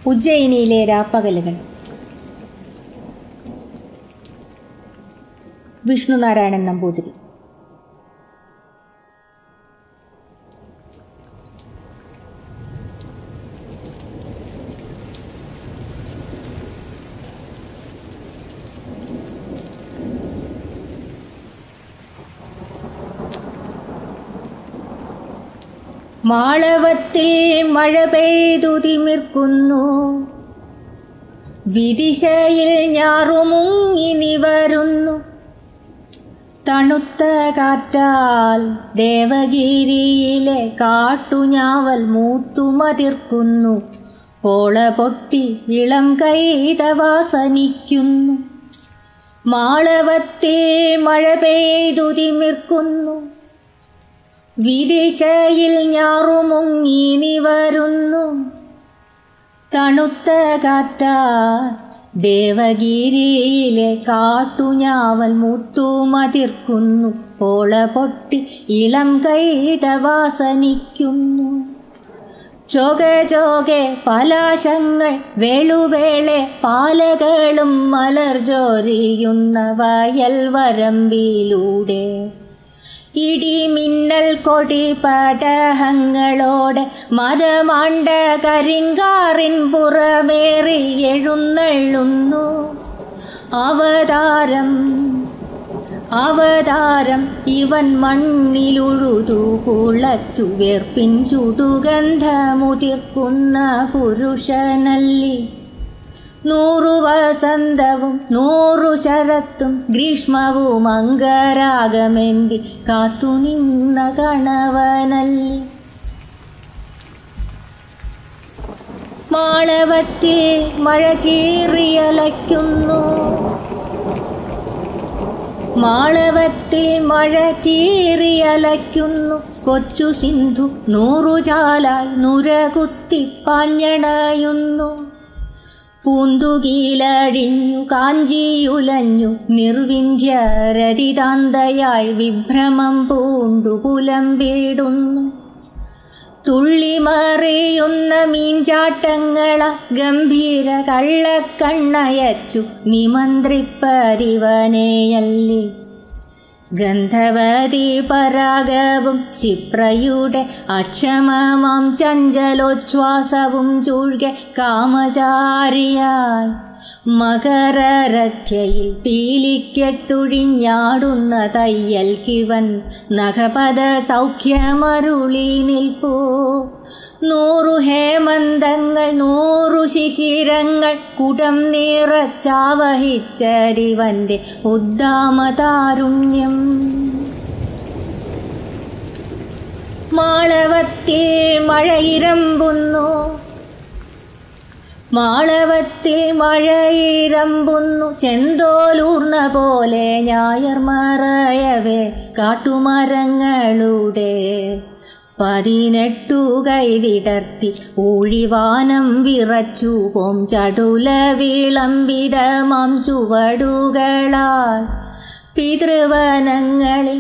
ഉജ്ജയിനിയിലെ രാപ്പകലുകൾ വിഷ്ണുനാരായണൻ നമ്പൂതിരി മാളവത്തിൽ മഴ പെയ്തു തിമിർക്കുന്നു വിദിശയിൽ ഞാറുമുങ്ങി നിവരുന്നു തണുത്ത കാറ്റാൽ ദേവഗിരിയിലെ കാട്ടുഞാവൽ മൂത്തുമതിർക്കുന്നു പോള പൊട്ടി ഇളം കൈതവാസനിക്കുന്നു മാളവത്തിൽ മഴ പെയ്തു തിമിർക്കുന്നു വിദിശയിൽ ഞാറുമുങ്ങി നിവരുന്നു തണുത്ത കാറ്റാ ദേവഗിരിയിലെ കാട്ടുഞാവൽ മുത്തുമതിർക്കുന്നു പോള പൊട്ടി ഇളം കൈതവാസനിക്കുന്നു ചൊക ചോകെ പലാശങ്ങൾ വെളുവേളെ പാലകളും മലർ ജോരിയുന്ന വയൽ വരമ്പിലൂടെ ഇടിമിന്നൽ കൊടി പടഹങ്ങളോടെ മതമാണ്ട കരിങ്കാറിൻ പുറമേറി എഴുന്നള്ളുന്നു അവതാരം അവതാരം ഇവൻ മണ്ണിലുഴുതു കുളച്ചു വേർപ്പിൻ ചുടുഗന്ധമുതിർക്കുന്ന പുരുഷനല്ലി നൂറു വസന്തവും നൂറു ശരത്തും ഗ്രീഷ്മവും അങ്കരാഗമെന്തി കാത്തുനിന്ന കണവനല്ലി മാളവത്തിൽ മഴ ചീറിയലയ്ക്കുന്നു മാളവത്തിൽ മഴ ചീറിയലയ്ക്കുന്നു കൊച്ചു സിന്ധു നൂറുചാലായി നുരകുത്തി പാഞ്ഞണയുന്നു പൂന്തുകീലഴിഞ്ഞു കാഞ്ചിയുലഞ്ഞു നിർവിന്ധ്യരതിതാന്തയായി വിഭ്രമം പൂണ്ടു പുലമ്പിടുന്നു തുള്ളിമറിയുന്ന മീൻചാട്ടങ്ങള ഗംഭീര കള്ളക്കണ്ണയച്ചു നിമന്ത്രിപ്പരിവനെയല്ലേ ഗന്ധവതി പരാഗവും ക്ഷിപ്രയുടെ അക്ഷമമാം ചഞ്ചലോച്ഛ്വാസവും ചൂഴ്കെ കാമചാരിയായി മകരരഥ്യയിൽ പീലിക്കെട്ടുഴിഞ്ഞാടുന്ന തയ്യൽ കിവൻ നഖപദ സൗഖ്യമരുളി നിൽപ്പൂ നൂറു ഹേമന്തങ്ങൾ നൂറു ശിശിരങ്ങൾ കുടം നിറച്ചാവഹിച്ചരിവന്റെ ഉദ്ദാമതാരുണ്യം മാളവത്തിൽ മഴയിരമ്പുന്നു മാളവത്തിൽ മഴയിരമ്പുന്നു ചെന്തോലൂർന്ന പോലെ ഞായർ മറയവേ കാട്ടുമരങ്ങളുടെ പതിനെട്ടു കൈ വിടർത്തി ഊഴിവാനം വിറച്ചു പോം ചടുല വിളംബിതമാം ചുവടുകളാൽ പിതൃവനങ്ങളിൽ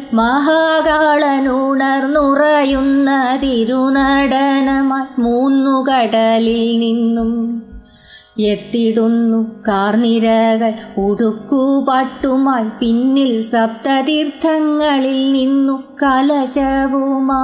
മഹാകാളനുണർന്നുറയുന്ന തിരുനടനമായി മൂന്നു കടലിൽ നിന്നും എത്തിടുന്നു കാർനിരകൾ ഉടുക്കുപാട്ടുമായി പിന്നിൽ സപ്തതീർത്ഥങ്ങളിൽ നിന്നു കലശവുമാ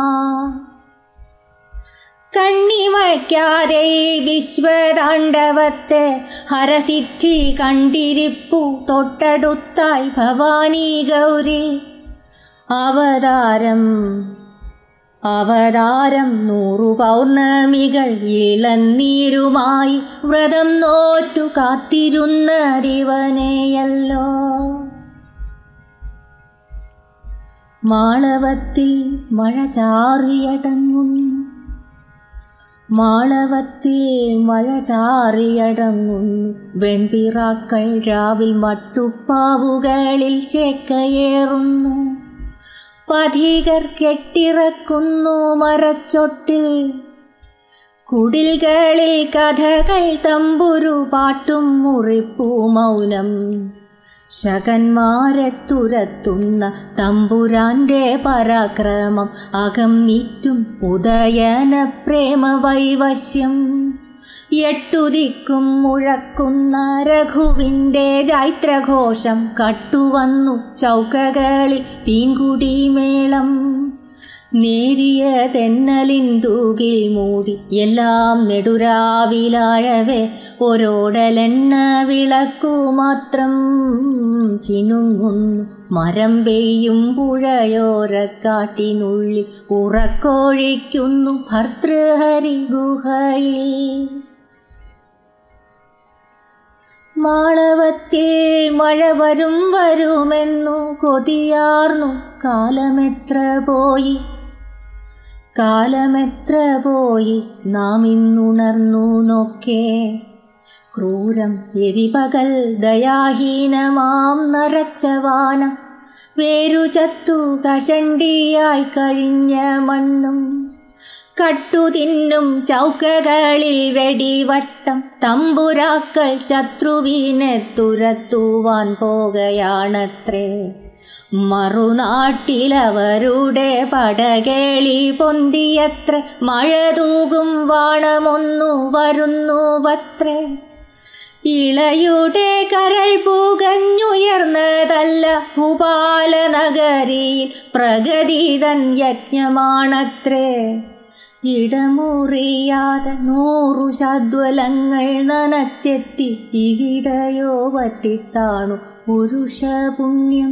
കണ്ണിവയ്ക്കാതെ വിശ്വതാണ്ഡവത്തെ ഹരസിദ്ധി കണ്ടിരിപ്പു തൊട്ടടുത്തായി ഭവാനി ഗൗരി അവതാരം അവതാരം നൂറു പൗർണമികൾ ഇളനീരുമായി വ്രതം നോറ്റു കാത്തിരുന്നതിവനെയല്ലോ മാളവത്തിൽ മഴ ചാറിയടങ്ങുന്നു മാളവത്തിൽ മഴ ചാറിയടങ്ങുന്നു വെൺപിറാക്കൾ രാവിൽ മട്ടുപ്പാവുകളിൽ ചേക്കയേറുന്നു പഥികർ കെട്ടിറക്കുന്നു മരച്ചൊട്ടിൽ കുടിൽകളിൽ കഥകൾ തമ്പുരു പാട്ടും മുറിപ്പൂ മൗനം ശകന്മാരെ തുരത്തുന്ന തമ്പുരാന്റെ പരാക്രമം അകം നീറ്റും ഉദയന പ്രേമ വൈവശ്യം എട്ടുദിക്കും മുഴക്കുന്ന രഘുവിൻ്റെ ജൈത്രഘോഷം കട്ടുവന്നു ചൗക്കകളിൽ തീൻകുടി മേളം നേരിയ തെന്നലിൻ തൂകിൽ മൂടി എല്ലാം നെടുരാവിലാഴവേ ഒരോടലെണ്ണ വിളക്കു മാത്രം ചിനുങ്ങുന്നു മരം പെയ്യും പുഴയോരക്കാട്ടിനുള്ളിൽ ഉറക്കൊഴിക്കുന്നു ഭർതൃഹരി ഗുഹയിൽ മാളവത്തിൽ മഴ വരും വരുമെന്നു കൊതിയാർന്നു കാലമെത്ര പോയി കാലമെത്ര പോയി നാം ഇന്നുണർന്നു നോക്കേ ക്രൂരം എരിപകൽ ദയാഹീനമാം നരച്ചവാനം വേരുചത്തു കഷണ്ടിയായി കഴിഞ്ഞ മണ്ണും കട്ടുതിന്നും ചൗക്കകളിൽ വെടിവട്ടം തമ്പുരാക്കൾ ശത്രുവിനെ തുരത്തുവാൻ പോകുകയാണത്രേ മറുനാട്ടിലവരുടെ പടകേളി പൊന്തിയത്ര മഴ തൂകും വാണമൊന്നു വരുന്നുവത്രേ ഇളയുടെ കരൾ പുകഞ്ഞുയർന്നതല്ല ഭൂപാല നഗരിയിൽ പ്രഗതിതൻ യജ്ഞമാണത്രേ ഇടമുറിയാതെ നൂറു ശദ്വലങ്ങൾ നനച്ചെത്തി ഇവിടയോ വറ്റിത്താണു പുരുഷപുണ്യം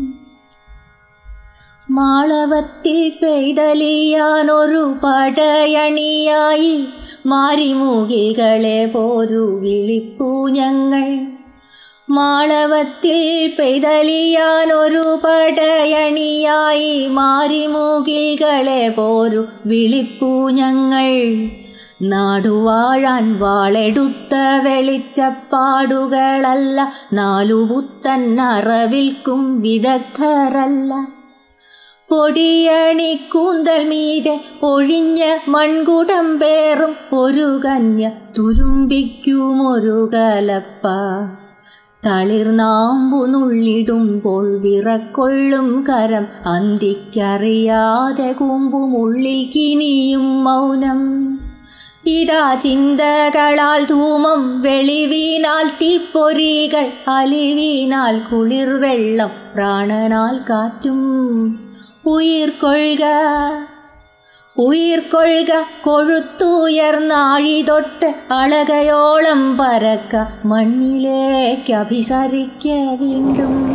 മാളവത്തിൽ പെയ്തലിയാനൊരു പടയണിയായി മാരിമൂകിൽകളെ പോരു വിളിപ്പൂ ഞങ്ങൾ മാളവത്തിൽ പെയ്തലിയാനൊരു പടയണിയായി മാരിമൂകിൽകളെ പോരു വിളിപ്പൂ ഞങ്ങൾ നാടുവാഴാൻ വാളെടുത്ത വെളിച്ചപ്പാടുകളല്ല നാലു പുത്തൻ അറവിൽക്കും വിദഗ്ധരല്ല പൊടിയണി കൂന്തൽ മീതെ ഒഴിഞ്ഞ മൺകുടം പേറും ഒരു കന്യ തുരുമ്പിക്കുമൊരു കലപ്പ തളിർനാമ്പു നുള്ളിടുമ്പോൾ വിറക്കൊള്ളും കരം അന്തിക്കറിയാതെ കൂമ്പുമുള്ളിൽ കിനിയും മൗനം ഇതാ ചിന്തകളാൽ ധൂമം വെളിവീനാൽ തീപ്പൊരികൾ അലിവീനാൽ കുളിർവെള്ളം പ്രാണനാൽ കാറ്റും ഉയിർക്കൊള്ളുക ഉയിർക്കൊള്ളുക കൊഴുത്തുയർന്നാഴി തൊട്ട് അളകയോളം പരക്ക മണ്ണിലേക്ക് അഭിസരിക്ക വീണ്ടും